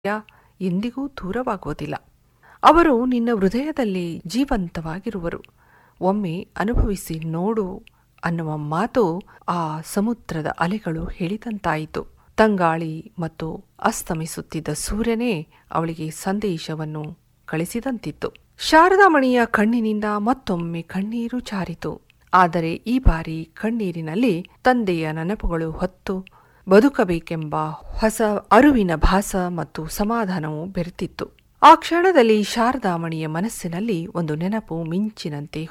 ಎಂದಿಗೂ ದೂರವಾಗುವುದಿಲ್ಲ ಅವರು ನಿನ್ನ ಹೃದಯದಲ್ಲಿ ಜೀವಂತವಾಗಿರುವರು ಒಮ್ಮೆ ಅನುಭವಿಸಿ ನೋಡು ಅನ್ನುವ ಮಾತು ಆ ಸಮುದ್ರದ ಅಲೆಗಳು ಹೇಳಿದಂತಾಯಿತು ತಂಗಾಳಿ ಮತ್ತು ಅಸ್ತಮಿಸುತ್ತಿದ್ದ ಸೂರ್ಯನೇ ಅವಳಿಗೆ ಸಂದೇಶವನ್ನು ಕಳಿಸಿದಂತಿತ್ತು ಶಾರದಾಮಣಿಯ ಕಣ್ಣಿನಿಂದ ಮತ್ತೊಮ್ಮೆ ಕಣ್ಣೀರು ಜಾರಿತು ಆದರೆ ಈ ಬಾರಿ ಕಣ್ಣೀರಿನಲ್ಲಿ ತಂದೆಯ ನೆನಪುಗಳು ಹೊತ್ತು ಬದುಕಬೇಕೆಂಬ ಹೊಸ ಅರುವಿನ ಭಾಸ ಮತ್ತು ಸಮಾಧಾನವು ಬೆರೆತಿತ್ತು ಆ ಕ್ಷಣದಲ್ಲಿ ಶಾರದಾಮಣಿಯ ಮನಸ್ಸಿನಲ್ಲಿ ಒಂದು ನೆನಪು ಮಿಂಚಿನಂತೆ